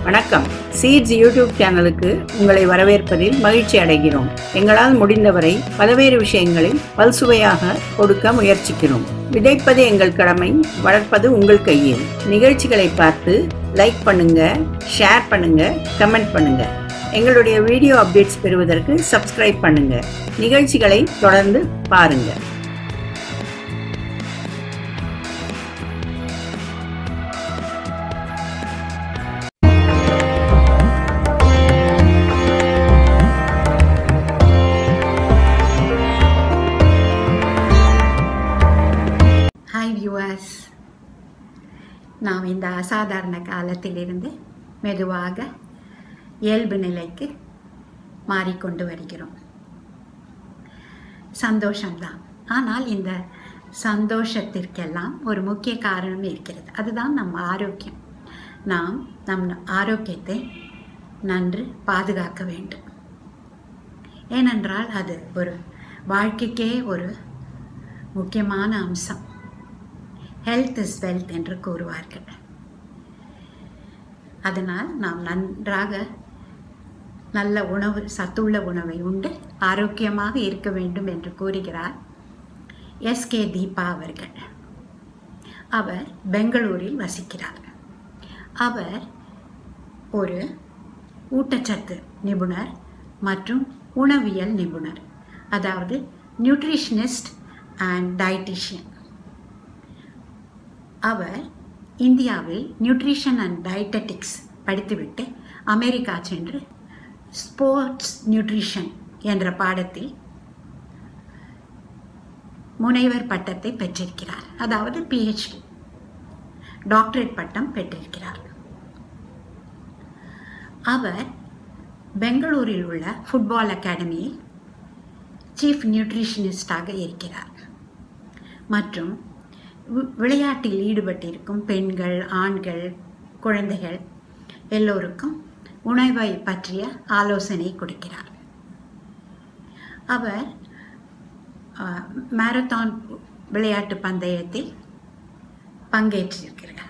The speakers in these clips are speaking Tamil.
வணக்கம் சீட்ஸ் யூடியூப் சேனலுக்கு உங்களை வரவேற்பதில் மகிழ்ச்சி அடைகிறோம் எங்களால் முடிந்தவரை பல்வேறு விஷயங்களில் பல்சுவையாக கொடுக்க முயற்சிக்கிறோம் விதைப்பது எங்கள் கடமை வளர்ப்பது உங்கள் கையில் நிகழ்ச்சிகளை பார்த்து லைக் பண்ணுங்க ஷேர் பண்ணுங்க கமெண்ட் பண்ணுங்க எங்களுடைய வீடியோ அப்டேட்ஸ் பெறுவதற்கு சப்ஸ்கிரைப் பண்ணுங்க நிகழ்ச்சிகளை தொடர்ந்து பாருங்க ஹாய் வியூவர்ஸ் நாம் இந்த அசாதாரண காலத்திலிருந்து மெதுவாக இயல்பு நிலைக்கு மாறிக்கொண்டு வருகிறோம் சந்தோஷம்தான் ஆனால் இந்த சந்தோஷத்திற்கெல்லாம் ஒரு முக்கிய காரணம் இருக்கிறது அதுதான் நம் ஆரோக்கியம் நாம் நம் ஆரோக்கியத்தை நன்று பாதுகாக்க வேண்டும் ஏனென்றால் அது ஒரு வாழ்க்கைக்கே ஒரு முக்கியமான அம்சம் ஹெல்த் இஸ் வெல்த் என்று கூறுவார்கள் அதனால் நாம் நன்றாக நல்ல உணவு சத்துள்ள உணவை உண்டு ஆரோக்கியமாக இருக்க வேண்டும் என்று கூறுகிறார் எஸ்கே தீபா அவர்கள் அவர் பெங்களூரில் வசிக்கிறார் அவர் ஒரு ஊட்டச்சத்து நிபுணர் மற்றும் உணவியல் நிபுணர் அதாவது நியூட்ரிஷனிஸ்ட் அண்ட் டயட்டிஷியன் அவர் இந்தியாவில் நியூட்ரிஷன் அண்ட் டயட்டட்டிக்ஸ் படித்துவிட்டு அமெரிக்கா சென்று ஸ்போர்ட்ஸ் நியூட்ரிஷன் என்ற பாடத்தில் முனைவர் பட்டத்தை பெற்றிருக்கிறார் அதாவது பிஹெச்டி டாக்டரேட் பட்டம் பெற்றிருக்கிறார் அவர் பெங்களூரில் உள்ள ஃபுட்பால் அகாடமியில் சீஃப் நியூட்ரிஷனிஸ்டாக இருக்கிறார் மற்றும் வி- விளையாட்டில் ஈடுபட்டிருக்கும் பெண்கள் ஆண்கள் குழந்தைகள் எல்லோருக்கும் உணவை பற்றிய ஆலோசனை கொடுக்கிறார் அவர் அஹ், மாரத்தான் விளையாட்டு பந்தயத்தில் பங்கேற்றிருக்கிறார்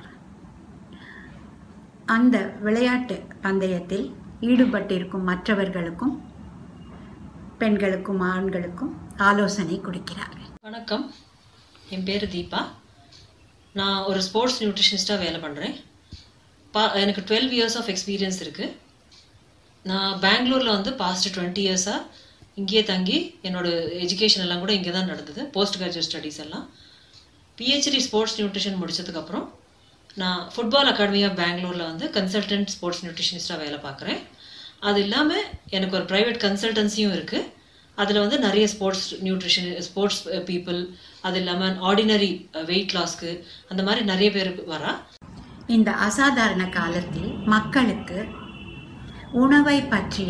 அந்த விளையாட்டு பந்தயத்தில் ஈடுபட்டிருக்கும் மற்றவர்களுக்கும் பெண்களுக்கும் ஆண்களுக்கும் ஆலோசனை கொடுக்கிறார் வணக்கம் என் பேர் தீபா நான் ஒரு ஸ்போர்ட்ஸ் நியூட்ரிஷனிஸ்ட்டாக வேலை பண்ணுறேன் பா எனக்கு டுவெல் இயர்ஸ் ஆஃப் எக்ஸ்பீரியன்ஸ் இருக்குது நான் பெங்களூரில் வந்து பாஸ்ட் டுவெண்ட்டி இயர்ஸாக இங்கேயே தங்கி என்னோட எஜுகேஷன் எல்லாம் கூட இங்கே தான் நடந்தது போஸ்ட் கிராஜுவேட் ஸ்டடீஸ் எல்லாம் பிஹெச்டி ஸ்போர்ட்ஸ் நியூட்ரிஷன் முடிச்சதுக்கப்புறம் நான் ஃபுட்பால் அகாடமி ஆஃப் பெங்களூரில் வந்து கன்சல்டன்ட் ஸ்போர்ட்ஸ் நியூட்ரிஷனிஸ்ட்டாக வேலை பார்க்குறேன் அது இல்லாமல் எனக்கு ஒரு ப்ரைவேட் கன்சல்டன்சியும் இருக்குது அதில் வந்து நிறைய ஸ்போர்ட்ஸ் நியூட்ரிஷன் ஸ்போர்ட்ஸ் பீப்புள் அது இல்லாமல் ஆர்டினரி வெயிட் லாஸ்க்கு அந்த மாதிரி நிறைய பேர் வரா இந்த அசாதாரண காலத்தில் மக்களுக்கு உணவை பற்றிய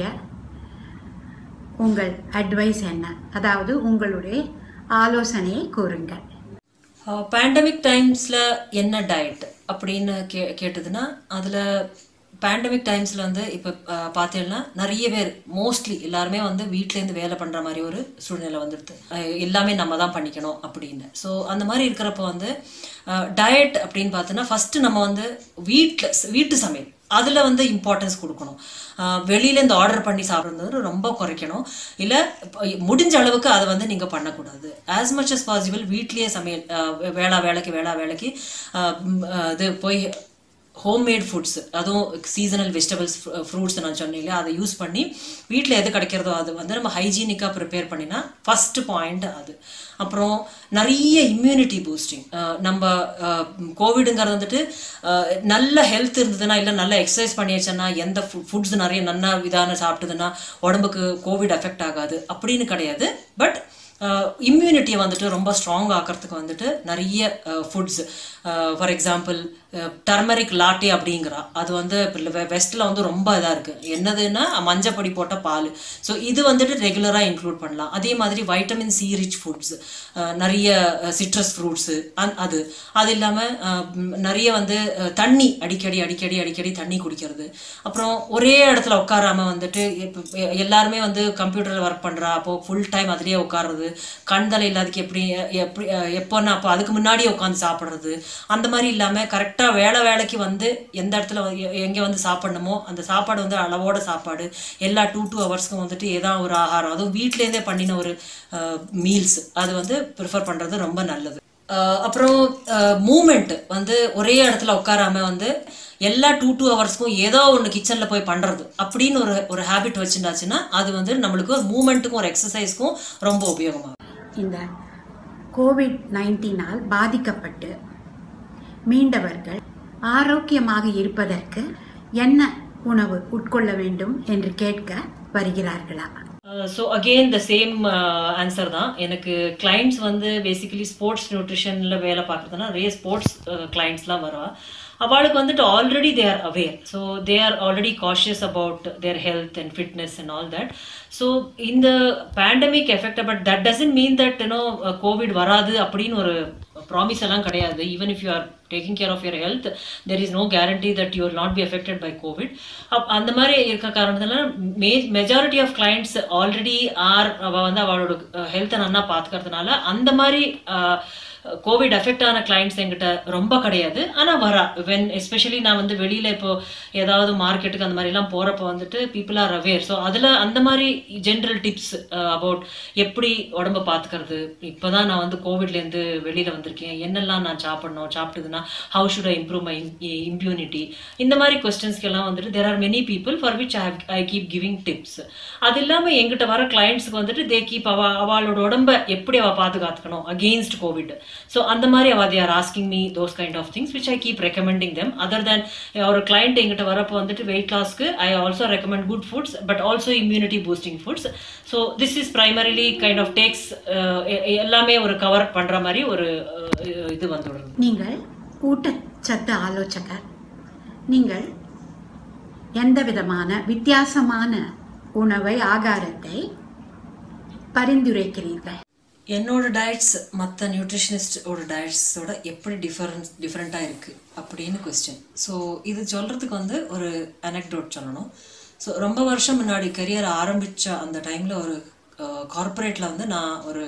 உங்கள் அட்வைஸ் என்ன அதாவது உங்களுடைய ஆலோசனையை கூறுங்கள் பேண்டமிக் டைம்ஸில் என்ன டயட் அப்படின்னு கே கேட்டதுன்னா அதில் பேண்டமிக் டைம்ஸில் வந்து இப்போ பார்த்தீங்கன்னா நிறைய பேர் மோஸ்ட்லி எல்லாருமே வந்து வீட்டிலேருந்து வேலை பண்ணுற மாதிரி ஒரு சூழ்நிலை வந்துடுது அஹ் எல்லாமே நம்ம தான் பண்ணிக்கணும் அப்படின்னு ஸோ அந்த மாதிரி இருக்கிறப்போ வந்து டயட் அப்படின்னு பார்த்தோன்னா ஃபஸ்ட்டு நம்ம வந்து வீட்டில் வீட்டு சமையல் அதில் வந்து இம்பார்ட்டன்ஸ் கொடுக்கணும் ஆஹ் வெளியில இந்த ஆர்டர் பண்ணி சாப்பிட்றது ரொம்ப குறைக்கணும் இல்லை முடிஞ்ச அளவுக்கு அதை வந்து நீங்கள் பண்ணக்கூடாது ஆஸ் மச் as பாசிபிள் வீட்லேயே சமையல் ஆஹ் வே- வேளா வேலைக்கு வேளா வேலைக்கு ஆஹ் ம், ஆஹ் இது போய் ஹோம்மேட் ஃபுட்ஸ் அதுவும் சீசனல் வெஜிடபிள்ஸ் ஃப்ரூட்ஸ் நான் சொன்னேன் இல்லையா அதை யூஸ் பண்ணி வீட்டில் எது கிடைக்கிறதோ அது வந்து நம்ம ஹைஜீனிக்காக ப்ரிப்பேர் பண்ணினா ஃபர்ஸ்ட் பாயிண்ட் அது அப்புறம் நிறைய இம்யூனிட்டி பூஸ்டிங் நம்ம கோவிடுங்கிறது வந்துட்டு அஹ், நல்ல ஹெல்த் இருந்ததுன்னா இல்லை நல்ல எக்ஸசைஸ் பண்ணியாச்சுன்னா எந்த ஃபுட்ஸ் நிறைய நல்லா இதான சாப்பிட்டதுன்னா உடம்புக்கு கோவிட் அஃபெக்ட் ஆகாது அப்படின்னு கிடையாது பட் இம்யூனிட்டியை வந்துட்டு ரொம்ப ஸ்ட்ராங் ஆக்கிறதுக்கு வந்துட்டு நிறைய foods for example turmeric latte அப்படிங்கிறா அது வந்து வெஸ்ட்டில் வந்து ரொம்ப இதாக இருக்குது என்னதுன்னா மஞ்சப்பொடி போட்ட பால் ஸோ இது வந்துட்டு ரெகுலராக இன்க்ளூட் பண்ணலாம் அதே மாதிரி வைட்டமின் சி ரிச் ஃபுட்ஸ் நிறைய சிட்ரஸ் ஃப்ரூட்ஸு அது அது இல்லாமல் நிறைய வந்து அஹ், தண்ணி அடிக்கடி அடிக்கடி அடிக்கடி தண்ணி குடிக்கிறது அப்புறம் ஒரே இடத்துல உட்காராம வந்துட்டு இப்ப எல்லாருமே வந்து கம்ப்யூட்டரில் ஒர்க் பண்ணுறா அப்போ ஃபுல் டைம் அதுலேயே உட்காருறது கண் தலை இல்லாததுக்கு எப்படி எப்படி எப்போன்னா அப்போ அதுக்கு முன்னாடியே உட்காந்து சாப்பிட்றது அந்த மாதிரி இல்லாமல் கரெக்டாக கரெக்டாக வேலை வேலைக்கு வந்து எந்த இடத்துல வந்து எ- எங்க வந்து சாப்பிடணுமோ அந்த சாப்பாடு வந்து அளவோட சாப்பாடு எல்லா டூ டூ ஹவர்ஸ்க்கும் வந்துட்டு ஏதாவது ஒரு ஆகாரம் அதுவும் வீட்டிலேருந்தே பண்ணின ஒரு மீல்ஸ் அது வந்து ப்ரிஃபர் பண்ணுறது ரொம்ப நல்லது அஹ் அப்புறம் மூமெண்ட் வந்து ஒரே இடத்துல உட்காராம வந்து எல்லா டூ டூ ஹவர்ஸ்க்கும் ஏதோ ஒன்று கிச்சனில் போய் பண்ணுறது அப்படின்னு ஒரு ஒரு ஹேபிட் வச்சுருந்தாச்சுன்னா அது வந்து நம்மளுக்கு ஒரு மூமெண்ட்டுக்கும் ஒரு எக்ஸசைஸ்க்கும் ரொம்ப உபயோகமாகும் இந்த கோவிட் நைன்டீனால் பாதிக்கப்பட்டு மீண்டவர்கள் ஆரோக்கியமாக இருப்பதற்கு என்ன உணவு உட்கொள்ள வேண்டும் என்று கேட்க வருகிறார்களா so again the same answer தான் எனக்கு கிளைண்ட்ஸ் வந்து பேசிக்கலி ஸ்போர்ட்ஸ் நியூட்ரிஷனில் வேலை பார்க்குறதுனா நிறைய ஸ்போர்ட்ஸ் கிளைண்ட்ஸ்லாம் வருவா அவளுக்கு வந்துட்டு already they are aware so they are already cautious about their health and fitness and all that so இந்த pandemic effect but that doesn't mean that you know Covid வராது அப்படின்னு ஒரு ப்ராமிஸ் எல்லாம் கிடையாது even if you are taking care of your health there is no guarantee that you will not be affected by Covid அந்த மாதிரி இருக்க காரணத்தினால may majority of clients already are அவள் வந்து அவளோட ஹெல்த்தை நல்லா பார்த்துக்கிறதுனால அந்த மாதிரி கோவிட் அஃபெக்ட் ஆன கிளைண்ட்ஸ் என்கிட்ட ரொம்ப கிடையாது ஆனால் வரா வென் எஸ்பெஷலி நான் வந்து வெளியில் இப்போ ஏதாவது மார்க்கெட்டுக்கு அந்த மாதிரிலாம் போகிறப்ப வந்துட்டு பீப்புள் ஆர் அவேர் ஸோ அதில் அந்த மாதிரி ஜென்ரல் டிப்ஸ் அபவுட் எப்படி உடம்ப பார்த்துக்கிறது இப்போ தான் நான் வந்து கோவிட்லேருந்து வெளியில் வந்திருக்கேன் என்னெல்லாம் நான் சாப்பிடணும் சாப்பிட்டதுன்னா how should I improve my immunity இந்த மாதிரி கொஸ்டின்ஸ்க்கெல்லாம் வந்துட்டு there are many people for which I I keep giving tips அது இல்லாமல் எங்கிட்ட வர கிளைண்ட்ஸுக்கு வந்துட்டு தே கீப் அவ அவளோட உடம்ப எப்படி அவள் பாதுகாத்துக்கணும் அகெயின்ஸ்ட் கோவிட் ஸோ அந்த மாதிரி அவள் they are asking me those kind of things which I keep recommending them other than ஒரு கிளைண்ட் எங்கிட்ட வரப்போ வந்துட்டு வெயிட் லாஸ்க்கு I also recommend good foods but also immunity boosting foods so this is primarily kind of tags எல்லாமே ஒரு கவர் பண்ணுற மாதிரி ஒரு அஹ், இது வந்துடுறது நீங்கள் ஊட்டச்சத்து ஆலோசகர் நீங்கள் எந்த விதமான வித்தியாசமான உணவை ஆகாரத்தை பரிந்துரைக்கிறீர்கள் என்னோட டயட்ஸ் மற்ற நியூட்ரிஷனிஸ்டோட டயட்ஸோட எப்படி டிஃபரன்ஸ் டிஃப்ரெண்ட்டாக இருக்குது அப்படின்னு கொஸ்டின் ஸோ இது சொல்கிறதுக்கு வந்து ஒரு அனெக்டோட் சொல்லணும் ஸோ ரொம்ப வருஷம் முன்னாடி கரியர் ஆரம்பித்த அந்த டைமில் ஒரு கார்ப்பரேட்டில் வந்து நான் ஒரு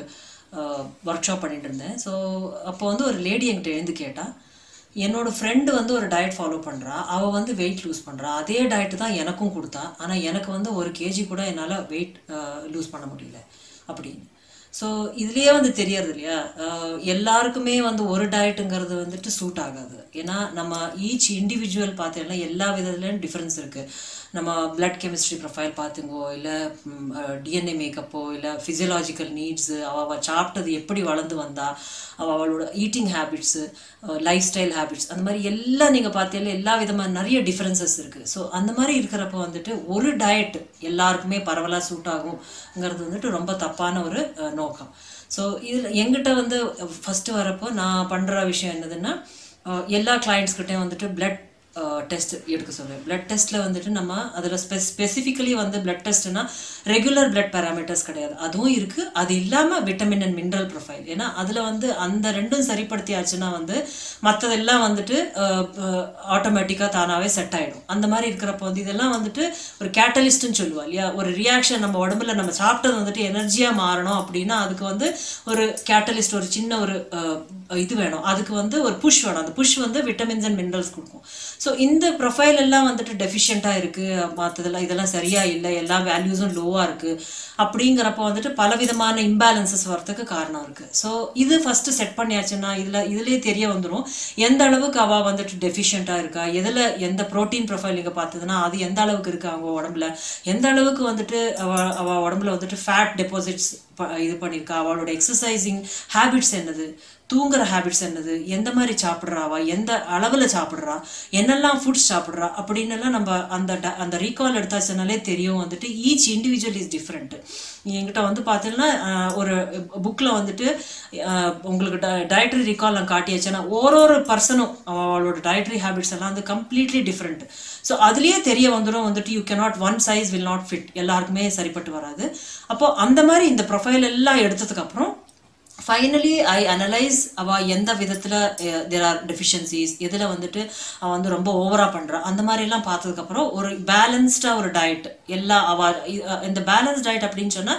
ஒர்க் ஷாப் பண்ணிட்டு இருந்தேன் ஸோ அப்போ வந்து ஒரு லேடி என்கிட்ட எழுந்து கேட்டா என்னோட ஃப்ரெண்டு வந்து ஒரு டயட் ஃபாலோ பண்ணுறா அவள் வந்து வெயிட் லூஸ் பண்ணுறா அதே டயட்டு தான் எனக்கும் கொடுத்தா ஆனால் எனக்கு வந்து ஒரு கேஜி கூட என்னால் வெயிட் லூஸ் பண்ண முடியல அப்படின்னு ஸோ இதுலயே வந்து தெரியறது இல்லையா அஹ் எல்லாருக்குமே வந்து ஒரு டயட்டுங்கிறது வந்துட்டு சூட் ஆகாது ஏன்னா நம்ம ஈச் இண்டிவிஜுவல் பார்த்தீங்கன்னா எல்லா விதத்துலையும் டிஃப்ரென்ஸ் இருக்குது நம்ம பிளட் கெமிஸ்ட்ரி ப்ரொஃபைல் பார்த்துங்கோ இல்லை டிஎன்ஏ மேக்கப்போ இல்லை ஃபிசியலாஜிக்கல் நீட்ஸு அவள் சாப்பிட்டது எப்படி வளர்ந்து வந்தா அவள் அவளோட eating habits lifestyle habits அந்த மாதிரி எல்லாம் நீங்கள் பார்த்தீங்கன்னா எல்லா விதமான நிறைய டிஃப்ரென்சஸ் இருக்குது ஸோ அந்த மாதிரி இருக்கிறப்ப வந்துட்டு ஒரு டயட் எல்லாருக்குமே பரவலாக சூட் ஆகுங்கிறது வந்துட்டு ரொம்ப தப்பான ஒரு அஹ், நோக்கம் ஸோ இதில் எங்கிட்ட வந்து ஃபஸ்ட்டு வரப்போ நான் பண்ணுற விஷயம் என்னதுன்னா அஹ், எல்லா கிளைண்ட்ஸ்கிட்டையும் வந்துட்டு பிளட் டெஸ்ட் எடுக்க சொல்லுவேன் பிளட் டெஸ்ட்டில் வந்துட்டு நம்ம அதில் ஸ்பெ ஸ்பெசிஃபிக்கலி வந்து பிளட் டெஸ்ட்னா ரெகுலர் பிளட் பேராமீட்டர்ஸ் கிடையாது அதுவும் இருக்குது அது இல்லாமல் விட்டமின் அண்ட் மினரல் ப்ரொஃபைல் ஏன்னா அதில் வந்து அந்த ரெண்டும் சரிப்படுத்தியாச்சுன்னா வந்து மற்றதெல்லாம் வந்துட்டு ஆட்டோமேட்டிக்காக தானாகவே செட் ஆகிடும் அந்த மாதிரி இருக்கிறப்ப வந்து இதெல்லாம் வந்துட்டு ஒரு கேட்டலிஸ்ட்னு சொல்லுவா இல்லையா ஒரு ரியாக்ஷன் நம்ம உடம்புல நம்ம சாப்பிட்டது வந்துட்டு எனர்ஜியாக மாறணும் அப்படின்னா அதுக்கு வந்து ஒரு கேட்டலிஸ்ட் ஒரு சின்ன ஒரு அஹ், இது வேணும் அதுக்கு வந்து ஒரு புஷ் வேணும் அந்த புஷ் வந்து விட்டமின்ஸ் அண்ட் மினரல்ஸ் கொடுக்கும் ஸோ இந்த ப்ரொஃபைல் எல்லாம் வந்துட்டு டெஃபிஷியண்ட்டாக இருக்குது மற்றதெல்லாம் இதெல்லாம் சரியா இல்லை எல்லா வேல்யூஸும் லோவாக இருக்குது அப்படிங்கிறப்ப வந்துட்டு பலவிதமான இம்பேலன்சஸ் வரதுக்கு காரணம் இருக்குது ஸோ இது ஃபஸ்ட்டு செட் பண்ணியாச்சுன்னா இதில் இதுலேயே தெரிய வந்துடும் எந்த அளவுக்கு அவள் வந்துட்டு டெஃபிஷியண்ட்டாக இருக்கா எதில் எந்த ப்ரோட்டீன் ப்ரொஃபைல் நீங்கள் பார்த்ததுன்னா அது எந்த அளவுக்கு இருக்குது அவங்க உடம்புல எந்த அளவுக்கு வந்துட்டு அவ அவள் உடம்புல வந்துட்டு ஃபேட் டெபாசிட்ஸ் இது பண்ணியிருக்கா அவளோட எக்ஸசைசிங் ஹேபிட்ஸ் என்னது தூங்குற ஹேபிட்ஸ் என்னது எந்த மாதிரி சாப்பிட்றாவா எந்த அளவில் சாப்பிட்றா என்னெல்லாம் ஃபுட்ஸ் சாப்பிட்றா அப்படின்னு எல்லாம் நம்ம அந்த ட- அந்த ரீகால் எடுத்தாச்சுனாலே தெரியும் வந்துட்டு ஈச் இண்டிவிஜுவல் இஸ் டிஃப்ரெண்ட் என்கிட்ட வந்து பார்த்தீங்கன்னா ஆஹ், ஒரு புக்கில் வந்துட்டு ஆஹ், உங்களுக்கு டயட்ரி ரீகால் நான் காட்டியாச்சுன்னா ஒரு ஒரு பர்சனும் அவளோட டயட்ரி ஹேபிட்ஸ் எல்லாம் வந்து கம்ப்ளீட்லி டிஃப்ரெண்ட் ஸோ அதுலேயே தெரிய வந்துடும் வந்துட்டு you cannot one size will not fit எல்லாருக்குமே சரிப்பட்டு வராது அப்போ அந்த மாதிரி இந்த ப்ரொஃபைல் எல்லாம் எடுத்ததுக்கு அப்புறம் ஃபைனலி ஐ அனலைஸ் அவ எந்த விதத்தில் தேர் ஆர் டெஃபிஷியன்சிஸ் எதில் வந்துட்டு அவ வந்து ரொம்ப ஓவராக பண்ணுறா அந்த மாதிரிலாம் பார்த்ததுக்கப்புறம் ஒரு பேலன்ஸ்டாக ஒரு டயட் எல்லா அவ இ- அஹ் இந்த பேலன்ஸ் டயட் அப்படின்னு சொன்னால்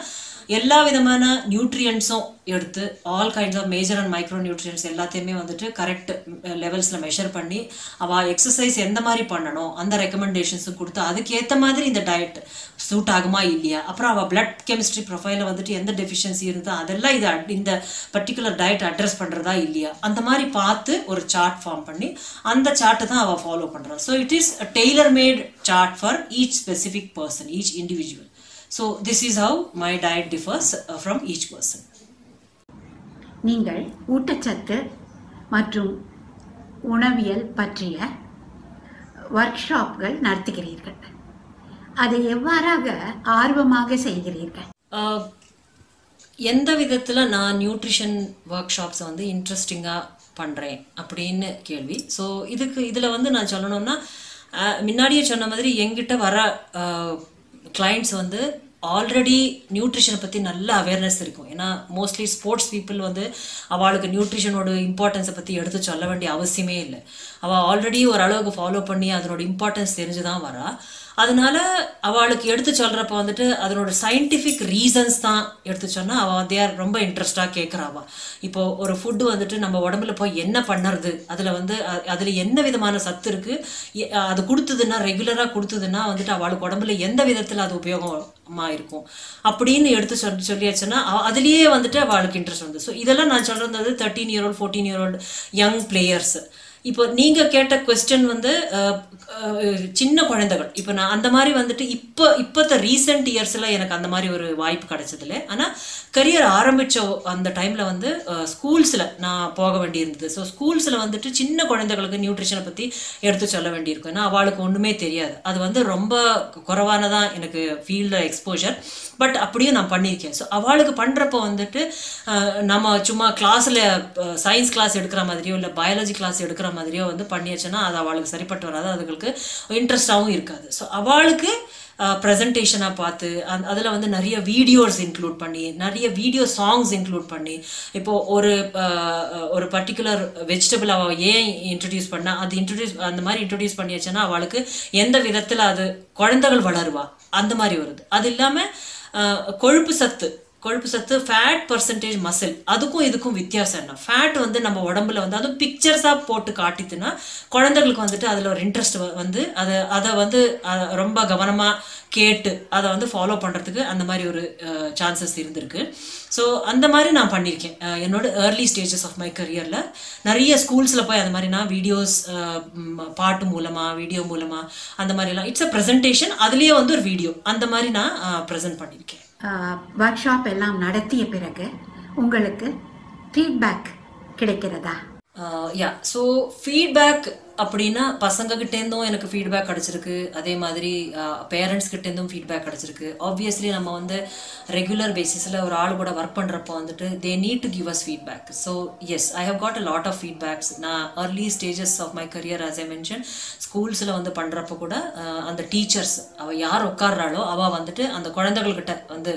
எல்லா விதமான நியூட்ரியன்ஸும் எடுத்து all kinds of major and micro nutrients எல்லாத்தையுமே வந்துட்டு கரெக்ட் லெவல்ஸில் மெஷர் பண்ணி அவள் எக்ஸசைஸ் எந்த மாதிரி பண்ணணும் அந்த ரெக்கமெண்டேஷன்ஸும் கொடுத்து அதுக்கேற்ற மாதிரி இந்த டயட் சூட் ஆகுமா இல்லையா அப்புறம் அவள் பிளட் கெமிஸ்ட்ரி ப்ரொஃபைலில் வந்துட்டு எந்த டெஃபிஷியன்சி இருந்தா அதெல்லாம் இது ad- இந்த பர்டிகுலர் டயட் அட்ரஸ் பண்ணுறதா இல்லையா அந்த மாதிரி பார்த்து ஒரு சார்ட் ஃபார்ம் பண்ணி அந்த சார்ட்டை தான் அவள் ஃபாலோ பண்ணுறான் so it is tailor made chart for each specific person each individual so this is how my diet differs from each person நீங்கள் ஊட்டச்சத்து மற்றும் உணவியல் பற்றிய ஒர்க் ஷாப்கள் நடத்துகிறீர்கள் அதை எவ்வாறாக ஆர்வமாக செய்கிறீர்கள் ஆஹ் எந்த விதத்தில் நான் நியூட்ரிஷன் ஒர்க் ஷாப்ஸை வந்து இன்ட்ரெஸ்டிங்காக பண்ணுறேன் அப்படின்னு கேள்வி ஸோ இதுக்கு இதில் வந்து நான் சொல்லணும்னா ஆஹ் முன்னாடியே சொன்ன மாதிரி எங்கிட்ட வர கிளைண்ட்ஸ் வந்து ஆல்ரெடி நியூட்ரிஷனை பற்றி நல்ல அவேர்னஸ் இருக்கும் ஏன்னா மோஸ்ட்லி ஸ்போர்ட்ஸ் பீப்புள் வந்து அவளுக்கு நியூட்ரிஷனோட இம்பார்ட்டன்ஸை பற்றி எடுத்து சொல்ல வேண்டிய அவசியமே இல்லை அவள் ஆல்ரெடி ஓரளவுக்கு ஃபாலோ பண்ணி அதனோட இம்பார்ட்டன்ஸ் தெரிஞ்சு தான் வரா அதனால அவளுக்கு எடுத்து சொல்றப்ப வந்துட்டு அதனோட சயின்டிஃபிக் ரீசன்ஸ் தான் எடுத்து சொன்னா அவ தேர் ரொம்ப இன்ட்ரெஸ்டாக கேட்குறாவா இப்போ ஒரு ஃபுட்டு வந்துட்டு நம்ம உடம்புல போய் என்ன பண்ணுறது அதில் வந்து அ- அதுல என்ன விதமான சத்து இருக்கு எ- அது கொடுத்ததுன்னா ரெகுலராக கொடுத்ததுன்னா வந்துட்டு அவளுக்கு உடம்புல எந்த விதத்தில் அது உபயோகமா இருக்கும் அப்படின்னு எடுத்து சொல்லி சொல்லியாச்சுன்னா அவ- அதுலயே வந்துட்டு அவளுக்கு இன்ட்ரெஸ்ட் வந்து ஸோ இதெல்லாம் நான் சொல்றது thirteen year old fourteen year old young players இப்போ நீங்க கேட்ட கொஸ்டின் வந்து அஹ், அஹ், சின்ன குழந்தைகள் இப்போ நான் அந்த மாதிரி வந்துட்டு இப்போ இப்போத்த ரீசெண்ட் இயர்ஸ்ல எனக்கு அந்த மாதிரி ஒரு வாய்ப்பு கிடைச்சதில்ல ஆனா கரியர் ஆரம்பிச்ச அந்த டைம்ல வந்து ஸ்கூல்ஸ்ல நான் போக வேண்டியிருந்தது ஸோ ஸ்கூல்ஸ்ல வந்துட்டு சின்ன குழந்தைகளுக்கு நியூட்ரிஷனை பத்தி எடுத்து சொல்ல வேண்டியிருக்கும் ஏன்னா அவளுக்கு ஒண்ணுமே தெரியாது அது வந்து ரொம்ப குறைவானதான் எனக்கு ஃபீல்டு எக்ஸ்போஜர் பட் அப்படியும் நான் பண்ணியிருக்கேன் ஸோ அவளுக்கு பண்ணுறப்போ வந்துட்டு அஹ், நம்ம சும்மா கிளாஸில் சயின்ஸ் கிளாஸ் எடுக்கிற மாதிரியோ இல்லை பயாலஜி கிளாஸ் எடுக்கிற மாதிரியோ வந்து பண்ணியாச்சுன்னா அது அவளுக்கு சரிப்பட்டு வராது அதுகளுக்கு இன்ட்ரெஸ்டாகவும் இருக்காது ஸோ அவளுக்கு ப்ரெசன்டேஷனாக பார்த்து அந் அதில் வந்து நிறைய வீடியோஸ் இன்க்ளூட் பண்ணி நிறைய வீடியோ சாங்ஸ் இன்க்ளூட் பண்ணி இப்போ ஒரு அஹ், ஒரு பர்டிகுலர் வெஜிடபிள் அவள் ஏன் இன்ட்ரடியூஸ் பண்ணா அது இன்ட்ரடியூஸ் அந்த மாதிரி இன்ட்ரடியூஸ் பண்ணியாச்சுன்னா அவளுக்கு எந்த விதத்தில் அது குழந்தைகள் வளருவா அந்த மாதிரி வருது அது இல்லாமல் கொழுப்பு சத்து கொழுப்பு சத்து ஃபேட் பர்சன்டேஜ் மசில் அதுக்கும் இதுக்கும் வித்தியாசம் என்ன ஃபேட் வந்து நம்ம உடம்புல வந்து அதுவும் பிக்சர்ஸாக போட்டு காட்டித்துன்னா குழந்தைகளுக்கு வந்துட்டு அதில் ஒரு இன்ட்ரெஸ்ட் வந்து அதை அதை வந்து அஹ், ரொம்ப கவனமாக கேட்டு அதை வந்து ஃபாலோ பண்ணுறதுக்கு அந்த மாதிரி ஒரு சான்சஸ் இருந்திருக்கு ஸோ அந்த மாதிரி நான் பண்ணியிருக்கேன் அஹ், என்னோட ஏர்லி ஸ்டேஜஸ் ஆஃப் மை கரியரில் நிறைய ஸ்கூல்ஸில் போய் அந்த மாதிரி நான் வீடியோஸ் பாட்டு மூலமாக வீடியோ மூலமாக அந்த மாதிரிலாம் இட்ஸ் அ ப்ரெசன்டேஷன் அதுலேயே வந்து ஒரு வீடியோ அந்த மாதிரி நான் ப்ரெசென்ட் பண்ணியிருக்கேன் ஒர்க் ஷாப் எல்லாம் நடத்திய பிறகு உங்களுக்கு ஃபீட்பேக் கிடைக்கிறதா யா ஸோ ஃபீட்பேக் அப்படின்னா பசங்க கிட்டேருந்தும் எனக்கு ஃபீட்பேக் கிடச்சிருக்கு அதே மாதிரி பேரண்ட்ஸ் கிட்டேருந்தும் ஃபீட்பேக் கிடச்சிருக்கு ஆப்வியஸ்லி நம்ம வந்து ரெகுலர் பேசிஸில் ஒரு ஆள் கூட ஒர்க் பண்ணுறப்போ வந்துட்டு they need to give us feedback so yes I have got a lot of feedbacks நான் early stages of my career as I mention ஸ்கூல்ஸில் வந்து பண்ணுறப்போ கூட அஹ், அந்த டீச்சர்ஸ் அவள் யார் உட்கார்றாளோ அவள் வந்துட்டு அந்த குழந்தைகள்கிட்ட வந்து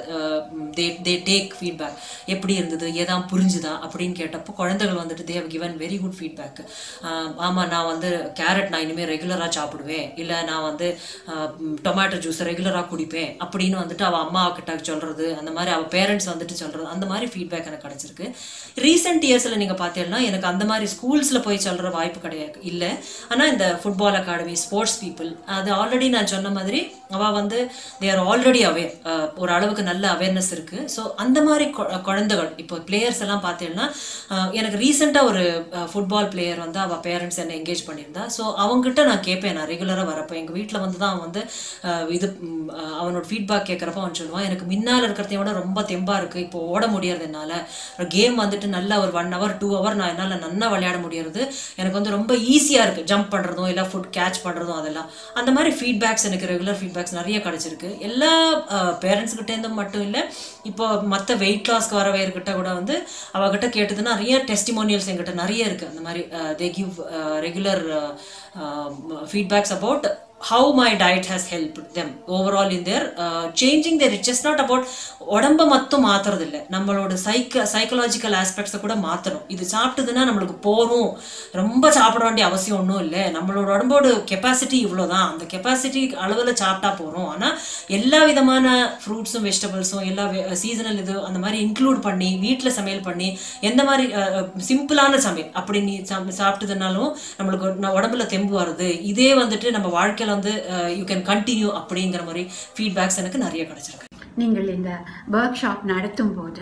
தே தே டேக் ஃபீட்பேக் எப்படி இருந்தது ஏதான் புரிஞ்சுதா அப்படின்னு கேட்டப்போ குழந்தைகள் வந்துட்டு they've given very good feedback ஆமாம் நான் வந்து கேரட் நான் இனிமேல் ரெகுலராக சாப்பிடுவேன் இல்லை நான் வந்து டொமேட்டோ ஜூஸ் ரெகுலராக குடிப்பேன் அப்படின்னு வந்துட்டு அவள் அம்மா கிட்ட சொல்கிறது அந்த மாதிரி அவள் பேரண்ட்ஸ் வந்துட்டு சொல்கிறது அந்த மாதிரி ஃபீட்பேக் எனக்கு கிடச்சிருக்கு ரீசெண்ட் இயர்ஸில் நீங்கள் பார்த்தீங்கன்னா எனக்கு அந்த மாதிரி ஸ்கூல்ஸில் போய் சொல்கிற வாய்ப்பு கிடையாது இல்லை ஆனால் இந்த ஃபுட்பால் அகாடமி ஸ்போர்ட்ஸ் பீப்புள் அது ஆல்ரெடி நான் சொன்ன மாதிரி அவள் வந்து தே ஆர் ஆல்ரெடி அவேர் ஒரு அளவுக்கு நல்ல அவேர்னஸ் இருக்குது ஸோ அந்த மாதிரி கொ- குழந்தைகள் இப்போ பிளேயர்ஸ் எல்லாம் பார்த்தீங்கன்னா அஹ், எனக்கு ரீசெண்டாக ஒரு ஃபுட்பால் பிளேயர் வந்து அவள் பேரண்ட்ஸ் என்னை என்கேஜ் பண்ணியிருந்தா ஸோ அவங்ககிட்ட நான் கேட்பேன் நான் ரெகுலராக வரப்போ எங்கள் வீட்டில் வந்து தான் அவன் வந்து அஹ், இது ம், அஹ், அவனோட ஃபீட்பேக் கேட்குறப்ப அவன் சொல்லுவான் எனக்கு முன்னால் இருக்கிறதையும் விட ரொம்ப தெம்பாக இருக்குது இப்போ ஓட முடியறது என்னால் கேம் வந்துட்டு நல்ல ஒரு ஒன் ஹவர் டூ ஹவர் நான் என்னால் நல்லா விளையாட முடியறது எனக்கு வந்து ரொம்ப ஈஸியாக இருக்குது ஜம்ப் பண்ணுறதும் இல்லை ஃபுட் கேட்ச் பண்ணுறதும் அதெல்லாம் அந்த மாதிரி ஃபீட்பேக்ஸ் எனக்கு ரெகுலர் ஃபீட்பேக்ஸ் நிறைய கிடச்சிருக்கு எல்லா பேரண்ட்ஸ்கிட்டேருந்தும் மட்டும் இல்லை இப்போ மற்ற வெயிட் லாஸ்க்கு வரவையர்கிட்ட கூட வந்து அவகிட்ட கேட்டதுன்னா நிறைய டெஸ்டிமோனியல்ஸ் எங்கிட்ட நிறைய இருக்குது அந்த மாதிரி they give regular feedbacks about how my diet has helped them overall in their uh, changing their it's just not about உடம்ப மட்டும் மாத்துறது இல்லை நம்மளோட சைக்க சைக்கலாஜிக்கல் ஆஸ்பெக்ட்ஸை கூட மாற்றணும் இது சாப்பிட்டதுன்னா நம்மளுக்கு போரும் ரொம்ப சாப்பிட வேண்டிய அவசியம் ஒன்றும் இல்லை நம்மளோட உடம்போட கெப்பாசிட்டி இவ்வளோதான் அந்த கெப்பாசிட்டி அளவில் சாப்பிட்டா போகிறோம் ஆனால் எல்லா விதமான ஃப்ரூட்ஸும் வெஜிடபிள்ஸும் எல்லா சீசனல் இது அந்த மாதிரி இன்க்ளூட் பண்ணி வீட்டில் சமையல் பண்ணி எந்த மாதிரி சிம்பிளான சமையல் அப்படி நீ சாப்~ சாப்பிட்டதுனாலும் நம்மளுக்கு ஒரு- ந- உடம்புல தெம்பு வருது இதே வந்துட்டு நம்ம வாழ்க்கையில் வந்து யூ கேன் கண்டினியூ அப்படிங்கிற மாதிரி ஃபீட்பேக்ஸ் எனக்கு நிறைய கிடைச்சிருக்கு நீங்கள் இந்த ஒர்க் ஷாப் நடத்தும் போது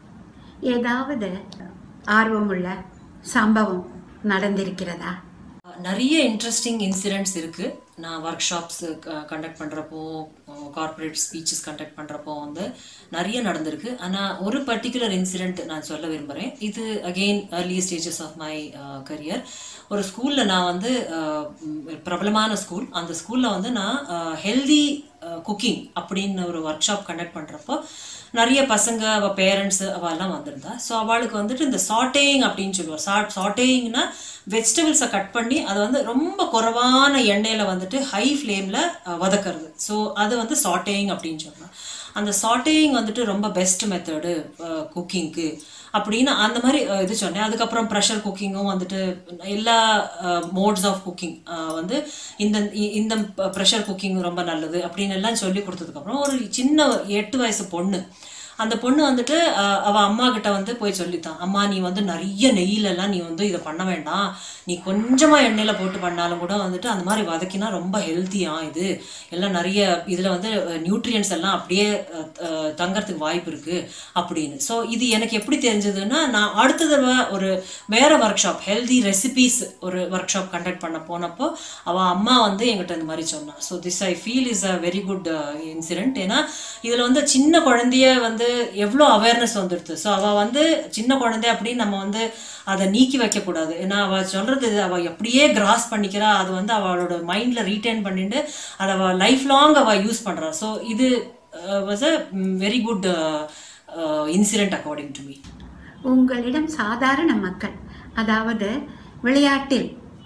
ஏதாவது ஆர்வமுள்ள சம்பவம் நடந்திருக்கிறதா நிறைய இன்ட்ரெஸ்டிங் இன்சிடென்ட்ஸ் இருக்கு நான் ஒர்க் ஷாப்ஸ் கண்டக்ட் பண்றப்போ கார்ப்பரேட் ஸ்பீச்சஸ் கண்டக்ட் பண்றப்போ வந்து நிறைய நடந்திருக்கு ஆனா ஒரு பர்டிகுலர் இன்சிடென்ட் நான் சொல்ல விரும்புறேன் இது again early stages of my career ஒரு ஸ்கூல்ல நான் வந்து அஹ், ம், பிரபலமான ஸ்கூல் அந்த ஸ்கூல்ல வந்து நான் ஹெல்தி குக்கிங் அப்படின்னு ஒரு ஒர்க் ஷாப் கண்டக்ட் பண்றப்போ நிறைய பசங்க அவ பேரண்ட்ஸ் அவெல்லாம் வந்திருந்தா ஸோ அவளுக்கு வந்துட்டு இந்த சாட்டேயிங் அப்படின்னு சொல்லுவார் சா சாட்டேயிங்னா வெஜிடபிள்ஸை கட் பண்ணி அதை வந்து ரொம்ப குறைவான எண்ணெயில் வந்துட்டு ஹை ஃப்ளேமில் வதக்கிறது ஸோ அது வந்து சாட்டேயிங் அப்படின்னு சொல்லலாம் அந்த சாட்டேயிங் வந்துட்டு ரொம்ப பெஸ்ட் மெத்தடு குக்கிங்க்கு அப்படின்னு அந்த மாதிரி அஹ், இது சொன்னேன் அதுக்கப்புறம் ப்ரெஷர் குக்கிங்கும் வந்துட்டு எல்லா மோட்ஸ் ஆஃப் குக்கிங் வந்து இந்த இ- இந்த ப்ரெஷர் குக்கிங் ரொம்ப நல்லது அப்படின்னு எல்லாம் சொல்லி கொடுத்ததுக்கப்புறம் ஒரு சின்ன எட்டு வயசு பொண்ணு அந்த பொண்ணு வந்துட்டு அஹ், அவ அம்மா கிட்ட வந்து போய் சொல்லித்தான் அம்மா நீ வந்து நிறைய நெய்யில எல்லாம் நீ வந்து இதை பண்ண வேண்டாம் நீ கொஞ்சமா எண்ணெயில போட்டு பண்ணாலும் கூட வந்துட்டு அந்த மாதிரி வதக்கினா ரொம்ப ஹெல்த்தியா இது எல்லாம் நிறைய இதுல வந்து நியூட்ரியன்ஸ் எல்லாம் அப்படியே அஹ், அஹ், தங்கறதுக்கு வாய்ப்பு இருக்கு அப்படின்னு ஸோ இது எனக்கு எப்படி தெரிஞ்சதுன்னா நான் அடுத்த தடவை ஒரு வேற ஒர்க் ஷாப் ஹெல்தி ரெசிபீஸ் ஒரு ஒர்க் ஷாப் கண்டக்ட் பண்ண போனப்போ அவ அம்மா வந்து என்கிட்ட இந்த மாதிரி சொன்னா so this I feel is a very good incident ஏன்னா இதுல வந்து சின்ன குழந்தைய வந்து எவ்வளோ அவேர்னஸ் வந்துடுது ஸோ அவ வந்து சின்ன குழந்தை அப்படின்னு நம்ம வந்து அதை நீக்கி வைக்க கூடாது ஏன்னா அவ சொல்றது இது அவ அப்படியே கிராஸ் பண்ணிக்கிறா அது வந்து அவளோட மைண்ட்ல ரீட்டைன் பண்ணிட்டு அதை அவ லைஃப் லாங் அவ யூஸ் பண்றா ஸோ இது was a very good incident according to me உங்களிடம் சாதாரண மக்கள் அதாவது விளையாட்டில்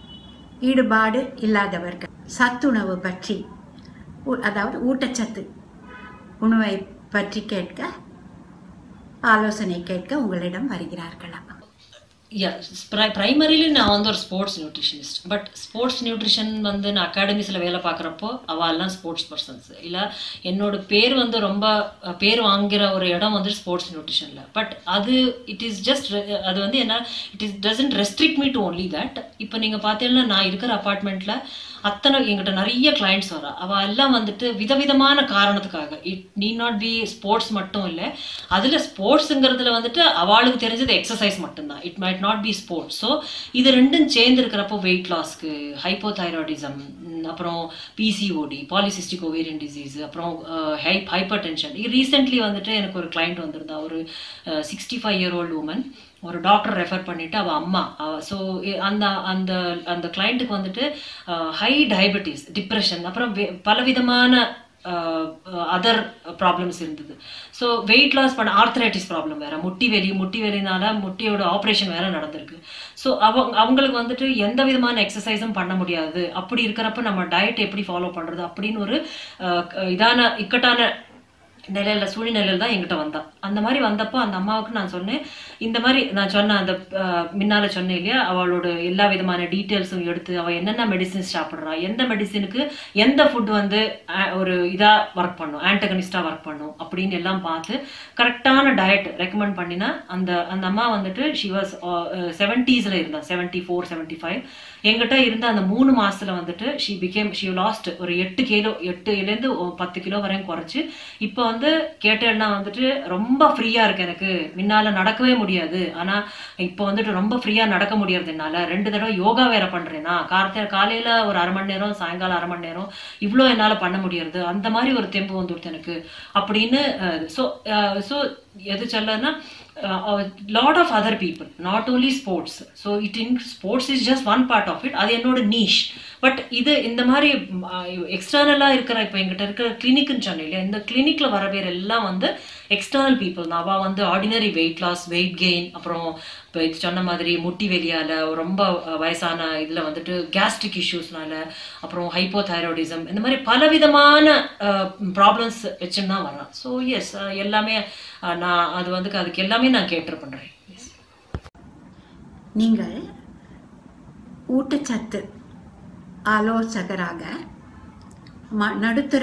ஈடுபாடு இல்லாதவர்கள் சத்துணவு பற்றி ஊ- அதாவது ஊட்டச்சத்து உணவை பற்றி கேட்க ஆலோசனை கேட்க உங்களிடம் வருகிறார்களா யா ப்ரைமரிலி நான் வந்து ஒரு sports nutritionist but sports nutrition வந்து நான் அகாடமிஸில் வேலை பார்க்குறப்போ அவெல்லாம் ஸ்போர்ட்ஸ் பர்சன்ஸ் இல்லை என்னோட பேர் வந்து ரொம்ப அஹ், பேர் வாங்குற ஒரு இடம் வந்து ஸ்போர்ட்ஸ் நியூட்ரிஷனில் பட் அது இட் இஸ் ஜஸ்ட் அது வந்து என்ன it is doesn't restrict me to only that இப்போ நீங்கள் பார்த்தீங்கன்னா நான் இருக்கிற அப்பார்ட்மெண்ட்டில் அத்தனை எங்கிட்ட நிறைய கிளைண்ட்ஸ் வரா அவள் எல்லாம் வந்துட்டு விதவிதமான காரணத்துக்காக இட் நீ நாட் பி ஸ்போர்ட்ஸ் மட்டும் இல்லை அதில் ஸ்போர்ட்ஸுங்கிறதுல வந்துட்டு அவளுக்கு தெரிஞ்சது எக்ஸசைஸ் மட்டும்தான் it might not be sports so இது ரெண்டும் சேர்ந்து இருக்கிறப்போ வெயிட் லாஸ்க்கு ஹைப்போதைராய்டிசம் அப்புறம் பிசிஓடி பாலிசிஸ்டிக் ஓவேரியன் டிசீஸ் அப்புறம் ஹை ஹைப்பர் டென்ஷன் ரீசெண்ட்லி வந்துட்டு எனக்கு ஒரு கிளைண்ட் வந்திருந்தா ஒரு sixty five year old woman ஒரு டாக்டர் ரெஃபர் பண்ணிட்டு அவ அம்மா ஸோ அந்த அந்த அந்த கிளைண்ட்டுக்கு வந்துட்டு ஹை டயபெட்டிஸ் டிப்ரெஷன் அப்புறம் வே- பலவிதமான அதர் ப்ராப்ளம்ஸ் இருந்தது ஸோ வெயிட் லாஸ் பண்ண ஆர்த்தரைட்டிஸ் ப்ராப்ளம் வேற முட்டி வலி முட்டி வலினால முட்டியோட ஆப்ரேஷன் வேற நடந்திருக்கு ஸோ அவங்க அவங்களுக்கு வந்துட்டு எந்த விதமான எக்ஸசைஸும் பண்ண முடியாது அப்படி இருக்கிறப்ப நம்ம டயட் எப்படி ஃபாலோ பண்றது அப்படின்னு ஒரு அஹ், இதான இக்கட்டான நிலையில சூழ்நிலையில தான் என்கிட்ட வந்தா அந்த மாதிரி வந்தப்போ அந்த அம்மாவுக்கு நான் சொன்னேன் இந்த மாதிரி நான் சொன்ன அந்த அஹ், முன்னால சொன்னேன் இல்லையா அவளோட எல்லா விதமான டீட்டெயில்ஸும் எடுத்து அவ என்னென்ன மெடிசின்ஸ் சாப்பிட்றா எந்த மெடிசினுக்கு எந்த ஃபுட் வந்து அஹ், ஒரு இதா ஒர்க் பண்ணும் ஆன்டகனிஸ்டா ஒர்க் பண்ணும் அப்படின்னு எல்லாம் பார்த்து கரெக்டான டயட் ரெக்கமெண்ட் பண்ணினா அந்த அந்த அம்மா வந்துட்டு ஷி வாஸ் செவன்டீஸ்ல இருந்தா செவன்டி ஃபோர் செவன்டி ஃபைவ் எங்கிட்ட இருந்த அந்த மூணு மாசத்துல வந்துட்டு ஷி பிகேம் ஷி லாஸ்ட் ஒரு எட்டு கிலோ எட்டுலேருந்து பத்து கிலோ வரையும் குறைச்சு இப்போ வந்து கேட்டேன்னா வந்துட்டு ரொம்ப ஃப்ரீயா இருக்கு எனக்கு முன்னால நடக்கவே முடியாது ஆனா இப்போ வந்துட்டு ரொம்ப ஃப்ரீயா நடக்க முடியறது என்னால ரெண்டு தடவை யோகா வேற பண்றேனா கார்த்த காலையில ஒரு அரை மணி நேரம் சாயங்காலம் அரை மணி நேரம் இவ்வளோ என்னால பண்ண முடியறது அந்த மாதிரி ஒரு தெம்பு வந்துடுது எனக்கு அப்படின்னு ஸோ ஸோ எது சொல்லனா lot of other people not only sports so it in sports is just one part of it அது என்னோட நீஷ் பட் இது இந்த மாதிரி எக்ஸ்டர்னலாக இருக்கிற இப்போ எங்கிட்ட இருக்கிற கிளினிக்னு சொன்னேன் இல்லையா இந்த கிளினிக்ல வர பேர் எல்லாம் வந்து எக்ஸ்டர்னல் பீப்புள் தான் அவள் வந்து ordinary weight loss weight gain அப்புறம் இப்போ இது சொன்ன மாதிரி முட்டி வெளியால் ரொம்ப வயசான இதில் வந்துட்டு கேஸ்ட்ரிக் இஷ்யூஸ்னால அப்புறம் ஹைப்போதைராய்டிசம் இந்த மாதிரி பலவிதமான ப்ராப்ளம்ஸ் வச்சுன்னு தான் வரான் ஸோ எஸ் எல்லாமே அஹ், நான் அது வந்து அதுக்கு எல்லாமே நான் கேட்டர் பண்ணுறேன் நீங்கள் ஊட்டச்சத்து ஆலோசகராக ம நடுத்தர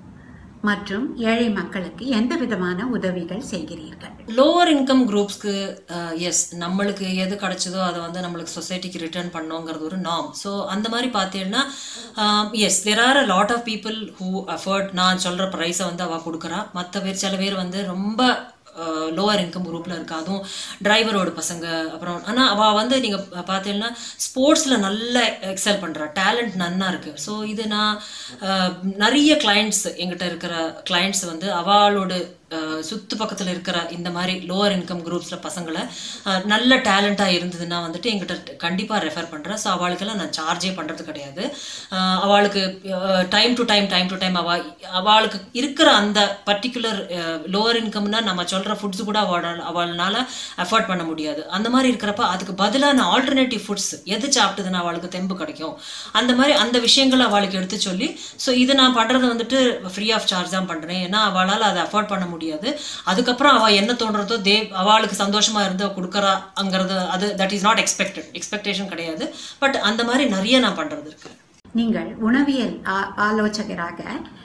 மற்றும் ஏழை மக்களுக்கு எந்த விதமான உதவிகள் செய்கிறீர்கள் லோவர் இன்கம் குரூப்ஸ்க்கு எஸ் நம்மளுக்கு எது கிடைச்சதோ அதை வந்து நம்மளுக்கு சொசைட்டிக்கு ரிட்டர்ன் பண்ணோங்கிறது ஒரு நாம் ஸோ அந்த மாதிரி பார்த்தீங்கன்னா yes there are a lot of people who afford நான் சொல்கிற ப்ரைஸை வந்து அவள் கொடுக்குறா மற்ற பேர் சில பேர் வந்து ரொம்ப லோவர் இன்கம் குரூப்பில் இருக்கா அதுவும் டிரைவரோட பசங்க அப்புறம் ஆனால் அவள் வந்து நீங்கள் பார்த்தீங்கன்னா ஸ்போர்ட்ஸில் நல்ல எக்ஸல் பண்ணுறா டேலண்ட் நன்னா இருக்குது ஸோ இது நான் அஹ், நிறைய கிளைண்ட்ஸ் எங்கிட்ட இருக்கிற கிளைண்ட்ஸ் வந்து அவளோட அஹ், சுத்து பக்கத்தில் இருக்கிற இந்த மாதிரி லோவர் இன்கம் குரூப்ஸில் பசங்களை அஹ், நல்ல டேலண்ட்டாக இருந்ததுன்னா வந்துட்டு எங்கிட்ட கண்டிப்பாக ரெஃபர் பண்ணுறேன் ஸோ அவளுக்கெல்லாம் நான் சார்ஜே பண்ணுறது கிடையாது அஹ், அவளுக்கு time to time time to time அவள் அவளுக்கு இருக்கிற அந்த பர்டிகுலர் லோவர் இன்கம்னா நம்ம சொல்கிற ஃபுட்ஸ் கூட அவளால் அவளால் அஃபோர்ட் பண்ண முடியாது அந்த மாதிரி இருக்கிறப்ப அதுக்கு பதிலான ஆல்டர்னேட்டிவ் ஃபுட்ஸ் எது சாப்பிட்டதுன்னா அவளுக்கு தெம்பு கிடைக்கும் அந்த மாதிரி அந்த விஷயங்களை அவளுக்கு எடுத்து சொல்லி ஸோ இது நான் பண்ணுறது வந்துட்டு ஃப்ரீ ஆஃப் சார்ஜ் தான் பண்ணுறேன் ஏன்னா அவளால் அதை அஃபோர்ட் பண்ண முடியாது அதுக்கப்புறம் அவள் என்ன தோன்றதோ தே அவளுக்கு சந்தோஷமாக இருந்து அவ கொடுக்குறாங்கிறது அது that is not expected expectation கிடையாது பட் அந்த மாதிரி நிறைய நான் பண்ணுறது இருக்கு நீங்கள் உணவியல் ஆ- ஆலோசகராக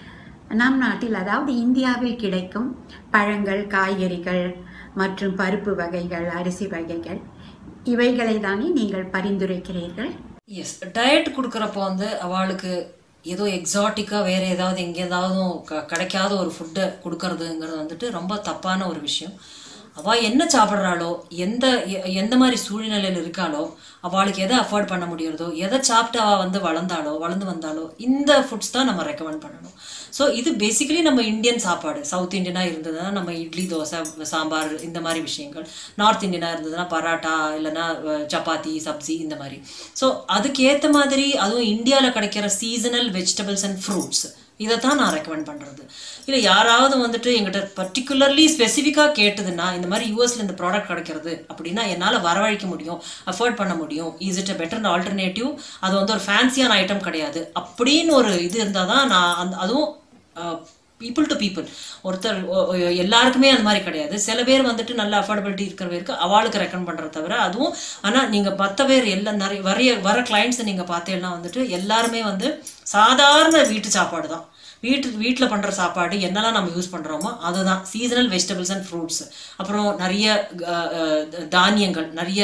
நம் நாட்டில் அதாவது இந்தியாவில் கிடைக்கும் பழங்கள் காய்கறிகள் மற்றும் பருப்பு வகைகள் அரிசி வகைகள் இவைகளை தானே நீங்கள் பரிந்துரைக்கிறீர்கள் எஸ் டயட் கொடுக்குறப்போ வந்து அவளுக்கு ஏதோ எக்ஸாட்டிக்காக வேறு ஏதாவது எங்கே ஏதாவது க கிடைக்காத ஒரு ஃபுட்டை கொடுக்கறதுங்கிறது வந்துட்டு ரொம்ப தப்பான ஒரு விஷயம் அவள் என்ன சாப்பிட்றாளோ எந்த எ- எந்த மாதிரி சூழ்நிலையில் இருக்காளோ அவளுக்கு எதை அஃபோர்ட் பண்ண முடியறதோ எதை சாப்பிட்டு அவள் வந்து வளர்ந்தாளோ வளர்ந்து வந்தாலோ இந்த ஃபுட்ஸ் தான் நம்ம ரெக்கமெண்ட் பண்ணணும் ஸோ இது பேசிக்கலி நம்ம இந்தியன் சாப்பாடு சவுத் இந்தியனாக இருந்ததுன்னா நம்ம இட்லி தோசை சாம்பார் இந்த மாதிரி விஷயங்கள் நார்த் இந்தியனாக இருந்ததுன்னா பராட்டா இல்லைன்னா அஹ், சப்பாத்தி சப்ஜி இந்த மாதிரி ஸோ அதுக்கு ஏற்ற மாதிரி அதுவும் இந்தியாவில் கிடைக்கிற சீசனல் வெஜிடபிள்ஸ் அண்ட் ஃப்ரூட்ஸ் இதை தான் நான் ரெக்கமெண்ட் பண்ணுறது இல்லை யாராவது வந்துட்டு எங்கிட்ட பர்டிகுலர்லி ஸ்பெசிஃபிக்காக கேட்டதுன்னா இந்த மாதிரி யூஎஸ்ல இந்த ப்ராடக்ட் கிடைக்கிறது அப்படின்னா என்னால் வரவழைக்க முடியும் அஃபோர்ட் பண்ண முடியும் is it a better alternative அது வந்து ஒரு ஃபேன்சியான ஐட்டம் கிடையாது அப்படின்னு ஒரு இது இருந்தால் தான் நான் அந்த அதுவும் பீப்புள் டு பீப்புள் ஒருத்தர் ஒ- ஒ- எல்லாருக்குமே அந்த மாதிரி கிடையாது சில பேர் வந்துட்டு நல்ல அஃபோர்டபிலிட்டி இருக்கிறவருக்கு அவளுக்கு ரெக்கமெண்ட் பண்ணுறத தவிர அதுவும் ஆனால் நீங்கள் மற்ற பேர் எல்லாம் நிறைய வரைய வர கிளைண்ட்ஸை நீங்கள் பார்த்தீங்கன்னா வந்துட்டு எல்லாருமே வந்து சாதாரண வீட்டு சாப்பாடு தான் வீட்டு வீட்டில் பண்ணுற சாப்பாடு என்னெல்லாம் நம்ம யூஸ் பண்ணுறோமோ அதுதான் சீசனல் வெஜிடபிள்ஸ் அண்ட் ஃப்ரூட்ஸ் அப்புறம் நிறைய அஹ், அஹ், தானியங்கள் நிறைய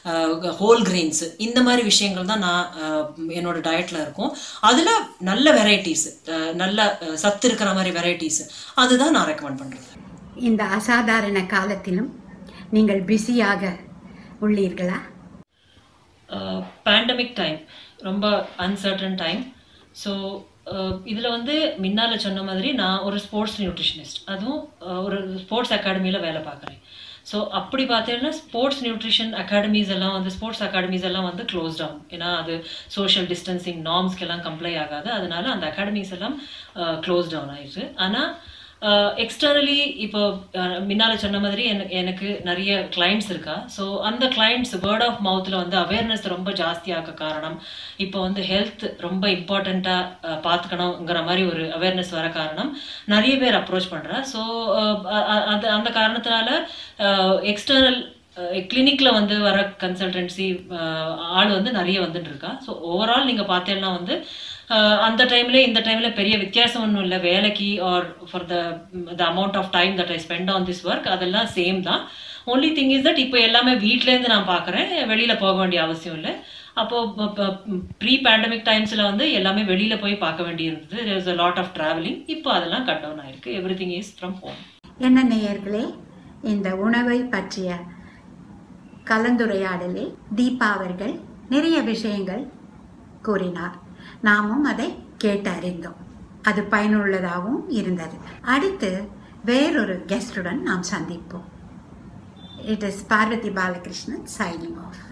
ஹோல் கிரெயின்ஸ் இந்த மாதிரி விஷயங்கள் தான் நான் அஹ், என்னோட டயட்டில் இருக்கும் அதில் நல்ல வெரைட்டிஸ் நல்ல அஹ், சத்து இருக்கிற மாதிரி வெரைட்டிஸ் அதுதான் நான் ரெக்கமெண்ட் பண்ணுறேன் இந்த அசாதாரண காலத்திலும் நீங்கள் பிஸியாக உள்ளீர்களா பேண்டமிக் டைம் ரொம்ப அன்சர்டன் டைம் ஸோ இதில் வந்து முன்னால் சொன்ன மாதிரி நான் ஒரு ஸ்போர்ட்ஸ் நியூட்ரிஷனிஸ்ட் அதுவும் அஹ், ஒரு ஸ்போர்ட்ஸ் அகாடமியில் வேலை பார்க்குறேன் ஸோ அப்படி பார்த்தீங்கன்னா ஸ்போர்ட்ஸ் நியூட்ரிஷன் அகாடமிஸ் எல்லாம் வந்து ஸ்போர்ட்ஸ் அகாடமிஸ் எல்லாம் வந்து க்ளோஸ் டவுன் ஏன்னா அது சோஷியல் டிஸ்டன்சிங் நார்ம்ஸ்க்கெல்லாம் கம்ப்ளை ஆகாது அதனால அந்த அகாடமிஸ் எல்லாம் க்ளோஸ் டவுன் ஆயிடுச்சு ஆனால் எக்ஸ்டர்னலி இப்போ அஹ், முன்னால சொன்ன மாதிரி எனக்கு எனக்கு நிறைய கிளைண்ட்ஸ் இருக்கா ஸோ அந்த கிளைண்ட்ஸ் வேர்ட் ஆஃப் மவுத்தில் வந்து அவேர்னஸ் ரொம்ப ஜாஸ்தியாக காரணம் இப்போ வந்து ஹெல்த் ரொம்ப இம்பார்ட்டண்ட்டாக பார்த்துக்கணுங்கிற மாதிரி ஒரு அவேர்னஸ் வர காரணம் நிறைய பேர் அப்ரோச் பண்ணுறா ஸோ அது அந்த காரணத்தினால எக்ஸ்டர்னல் கிளினிக்கில் வந்து வர கன்சல்டன்சி ஆள் வந்து நிறைய வந்துட்டு இருக்கா ஸோ ஓவரால் நீங்கள் பார்த்தீங்கன்னா வந்து அஹ், அந்த டைம்ல இந்த டைம்ல பெரிய வித்தியாசம் ஒன்றும் இல்லை வேலைக்கு or for the the amount of time that I spend on this work அதெல்லாம் சேம் தான் ஒன்லி திங் இஸ் தட் இப்போ எல்லாமே வீட்டிலேருந்து நான் பார்க்குறேன் வெளியில் போக வேண்டிய அவசியம் இல்லை அப்போது ப்ரீ பேண்டமிக் டைம்ஸில் வந்து எல்லாமே வெளியில் போய் பார்க்க வேண்டியிருந்தது there is a lot of travelling இப்போ அதெல்லாம் கட் டவுன் ஆயிருக்கு everything is from home என்ன நேயர்களே இந்த உணவை பற்றிய கலந்துரையாடலில் தீபா அவர்கள் நிறைய விஷயங்கள் கூறினார் நாமும் அதை கேட்டறிந்தோம் அது பயனுள்ளதாகவும் இருந்தது அடுத்து வேறொரு கெஸ்டுடன் நாம் சந்திப்போம் it is Parvathy Balakrishnan signing of